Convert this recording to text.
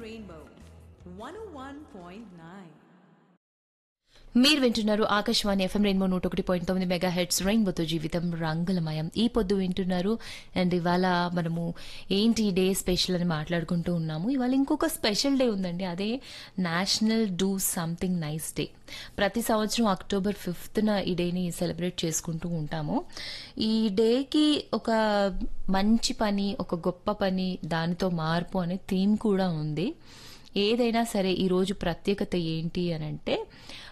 Rainbow 101.9. మీరు వింటున్నారు Akashvani FM rainbow నూట ఒకటి పాయింట్ తొమ్మిది మెగా హెడ్స్ రెయిన్బోతో జీవితం రంగులమయం ఈ పొద్దు వింటున్నారు అండ్ ఇవాళ మనము ఏంటి డే స్పెషల్ అని మాట్లాడుకుంటూ ఉన్నాము ఇవాళ ఇంకొక స్పెషల్ డే ఉందండి అదే national do something nice day ప్రతి సంవత్సరం అక్టోబర్ ఫిఫ్త్న ఈ డేని సెలబ్రేట్ చేసుకుంటూ ఉంటాము ఈ డేకి ఒక మంచి పని ఒక గొప్ప పని దానితో మార్పు అనే థీమ్ కూడా ఉంది ఏదైనా సరే ఈరోజు ప్రత్యేకత ఏంటి అని అంటే